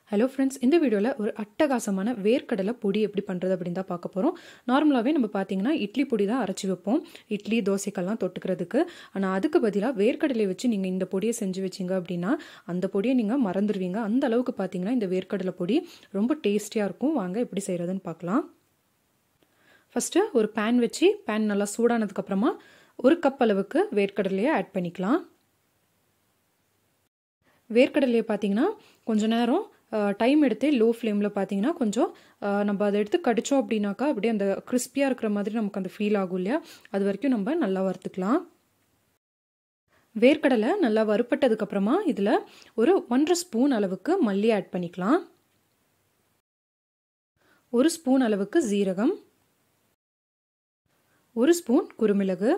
hello friends இந்த வீடியோவில் ஒரு அட்டகாசமான வேர்க்கடலை பொடி எப்படி பண்ணுறது அப்படின்னு தான் பார்க்க போகிறோம் நார்மலாகவே நம்ம பார்த்தீங்கன்னா இட்லி பொடி தான் அரைச்சி வைப்போம் இட்லி தோசைக்கெல்லாம் தொட்டுக்கிறதுக்கு ஆனால் அதுக்கு பதிலாக வேர்க்கடலை வச்சு நீங்கள் இந்த பொடியை செஞ்சு வச்சிங்க அப்படின்னா அந்த பொடியை நீங்கள் மறந்துடுவீங்க அந்த அளவுக்கு பார்த்தீங்கன்னா இந்த வேர்க்கடலை பொடி ரொம்ப டேஸ்டியாக இருக்கும் வாங்க எப்படி செய்கிறதுன்னு பார்க்கலாம் ஃபஸ்ட்டு ஒரு பேன் வச்சு பேன் நல்லா சூடானதுக்கப்புறமா ஒரு கப் அளவுக்கு வேர்க்கடலையை ஆட் பண்ணிக்கலாம் வேர்க்கடலையை பார்த்தீங்கன்னா கொஞ்ச நேரம் டைம் எடுத்து லோ ஃப்ளேமில் பார்த்தீங்கன்னா கொஞ்சம் நம்ம அதை எடுத்து கடித்தோம் அப்படின்னாக்கா அப்படியே அந்த கிறிஸ்பியாக இருக்கிற மாதிரி நமக்கு அந்த ஃபீல் ஆகும் இல்லையா அது வரைக்கும் நம்ம நல்லா வறுத்துக்கலாம் வேர்க்கடலை நல்லா வறுப்பட்டதுக்கப்புறமா இதில் ஒரு ஒன்றரை ஸ்பூன் அளவுக்கு மல்லி ஆட் பண்ணிக்கலாம் ஒரு ஸ்பூன் அளவுக்கு ஜீரகம் ஒரு ஸ்பூன் குருமிளகு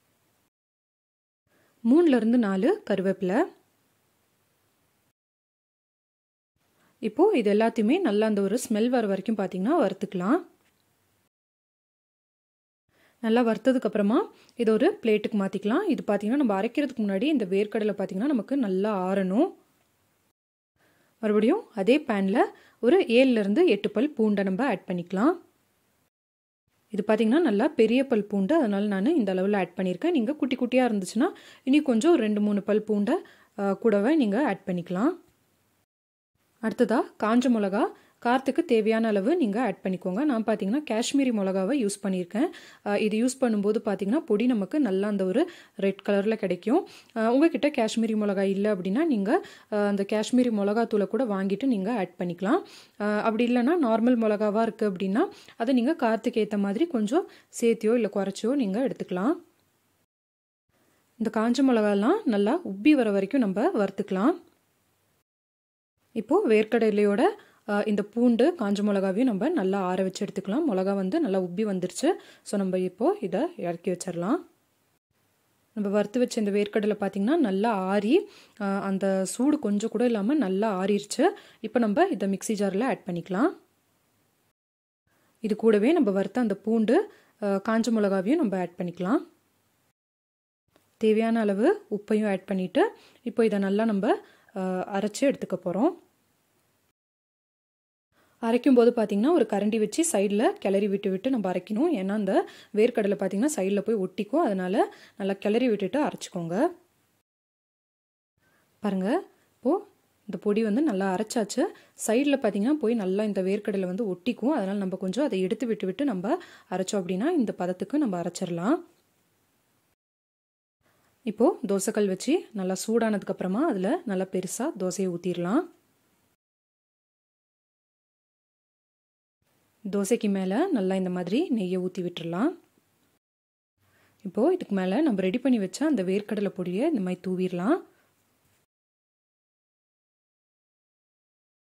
மூணுலேருந்து நாலு கருவேப்பிலை இப்போது இது எல்லாத்தையுமே நல்லா அந்த ஒரு ஸ்மெல் வர வரைக்கும் பார்த்தீங்கன்னா வறுத்துக்கலாம் நல்லா வறுத்ததுக்கப்புறமா இது ஒரு பிளேட்டுக்கு மாற்றிக்கலாம் இது பார்த்தீங்கன்னா நம்ம அரைக்கிறதுக்கு முன்னாடி இந்த வேர்க்கடலை பார்த்தீங்கன்னா நமக்கு நல்லா ஆறணும் மறுபடியும் அதே பேனில் ஒரு ஏழுலேருந்து எட்டு பல் பூண்டை நம்ம ஆட் பண்ணிக்கலாம் இது பார்த்திங்கன்னா நல்லா பெரிய பல் பூண்டு அதனால் நான் இந்த அளவில் ஆட் பண்ணியிருக்கேன் நீங்கள் குட்டி குட்டியாக இருந்துச்சுன்னா இனி கொஞ்சம் ரெண்டு மூணு பல் பூண்டை கூடவே நீங்கள் ஆட் பண்ணிக்கலாம் அடுத்ததாக காஞ்ச மிளகா காரத்துக்கு தேவையான அளவு நீங்கள் ஆட் பண்ணிக்கோங்க நான் பார்த்தீங்கன்னா காஷ்மீரி மிளகாவை யூஸ் பண்ணியிருக்கேன் இது யூஸ் பண்ணும்போது பார்த்தீங்கன்னா பொடி நமக்கு நல்லா அந்த ஒரு ரெட் கலரில் கிடைக்கும் உங்ககிட்ட காஷ்மீரி மிளகா இல்லை அப்படின்னா நீங்கள் அந்த காஷ்மீரி மிளகாத்தூளை கூட வாங்கிட்டு நீங்கள் ஆட் பண்ணிக்கலாம் அப்படி இல்லைன்னா நார்மல் மிளகாவாக இருக்குது அப்படின்னா அதை நீங்கள் காரத்துக்கு ஏற்ற மாதிரி கொஞ்சம் சேர்த்தியோ இல்லை குறைச்சியோ நீங்கள் எடுத்துக்கலாம் இந்த காஞ்ச மிளகாலாம் நல்லா உப்பி வர வரைக்கும் நம்ம வறுத்துக்கலாம் இப்போது வேர்க்கடலையோட இந்த பூண்டு காஞ்ச மிளகாவையும் நம்ம நல்லா ஆற வச்சு எடுத்துக்கலாம் மிளகா வந்து நல்லா உப்பி வந்துருச்சு ஸோ நம்ம இப்போது இதை இறக்கி வச்சிடலாம் நம்ம வறுத்து வச்ச இந்த வேர்க்கடலை பார்த்திங்கன்னா நல்லா ஆறி அந்த சூடு கொஞ்சம் கூட இல்லாமல் நல்லா ஆறிடுச்சு இப்போ நம்ம இதை மிக்சி ஜாரில் ஆட் பண்ணிக்கலாம் இது கூடவே நம்ம வறுத்த அந்த பூண்டு காஞ்ச மிளகாவையும் நம்ம ஆட் பண்ணிக்கலாம் தேவையான அளவு உப்பையும் ஆட் பண்ணிவிட்டு இப்போ இதை நல்லா நம்ம அரைச்சி எடுத்துக்க போகிறோம் அரைக்கும் போது பார்த்திங்கன்னா ஒரு கரண்டி வச்சு சைடில் கிளறி விட்டு விட்டு நம்ம அரைக்கணும் ஏன்னா அந்த வேர்க்கடலை பார்த்திங்கன்னா சைடில் போய் ஒட்டிக்கும் அதனால் நல்லா கிளறி விட்டுட்டு அரைச்சிக்கோங்க பாருங்கள் இப்போது இந்த பொடி வந்து நல்லா அரைச்சாச்சு சைடில் பார்த்திங்கன்னா போய் நல்லா இந்த வேர்க்கடலை வந்து ஒட்டிக்கும் அதனால் நம்ம கொஞ்சம் அதை எடுத்து விட்டு விட்டு நம்ம அரைச்சோம் அப்படின்னா இந்த பதத்துக்கு நம்ம அரைச்சிடலாம் இப்போது தோசைக்கல் வச்சு நல்லா சூடானதுக்கப்புறமா அதில் நல்லா பெருசாக தோசையை ஊற்றிடலாம் தோசைக்கு மேலே நல்லா இந்த மாதிரி நெய்யை ஊற்றி விட்டுடலாம் இப்போது இதுக்கு மேலே நம்ம ரெடி பண்ணி வச்ச அந்த வேர்க்கடலை பொடியை இந்த மாதிரி தூவிடலாம்